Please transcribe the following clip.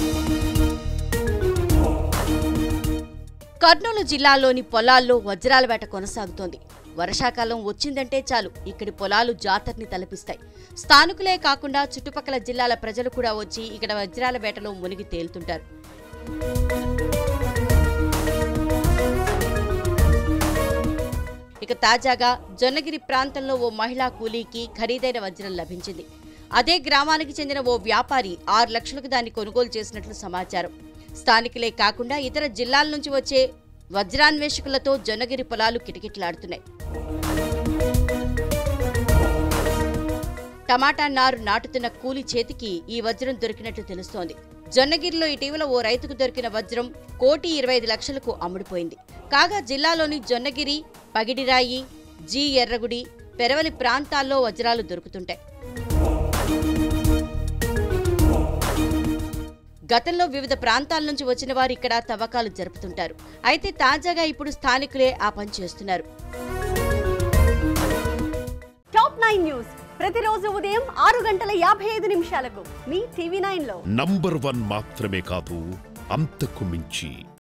కర్నూలు జిల్లాలోని పొలాల్లో వజ్రాల వేట కొనసాగుతోంది వర్షాకాలం వచ్చిందంటే చాలు ఇక్కడి పొలాలు జాతరని తలపిస్తాయి స్థానికులే కాకుండా చుట్టుపక్కల జిల్లాల ప్రజలు కూడా వచ్చి ఇక్కడ వజ్రాల వేటలో మునిగి తేలుతుంటారు ఇక తాజాగా జొన్నగిరి ప్రాంతంలో ఓ మహిళా కూలీకి ఖరీదైన వజ్రం లభించింది అదే గ్రామానికి చెందిన ఓ వ్యాపారి ఆరు లక్షలకు దాన్ని కొనుగోలు చేసినట్లు సమాచారం స్థానికులే కాకుండా ఇతర జిల్లాల నుంచి వచ్చే వజ్రాన్వేషకులతో జొన్నగిరి పొలాలు కిటకిటలాడుతున్నాయి టమాటా నారు నాటుతున్న కూలి చేతికి ఈ వజ్రం దొరికినట్లు తెలుస్తోంది జొన్నగిరిలో ఇటీవల ఓ రైతుకు దొరికిన వజ్రం కోటి ఇరవై ఐదు లక్షలకు అమ్ముడుపోయింది కాగా జిల్లాలోని జొన్నగిరి పగిడిరాయి జి ఎర్రగుడి పెరవలి ప్రాంతాల్లో వజ్రాలు దొరుకుతుంటాయి గతంలో వివిధ ప్రాంతాల నుంచి వచ్చిన వారు ఇక్కడ తవ్వకాలు జరుపుతుంటారు అయితే తాజాగా ఇప్పుడు స్థానికులే ఆ పని చేస్తున్నారు టాప్ నైన్ న్యూస్ ప్రతిరోజు ఉదయం ఆరు గంటల యాభై ఐదు నిమిషాలకు మీ టీవీ నైన్ లో నంబర్ వన్ మాత్రమే కాదు అంతకు మించి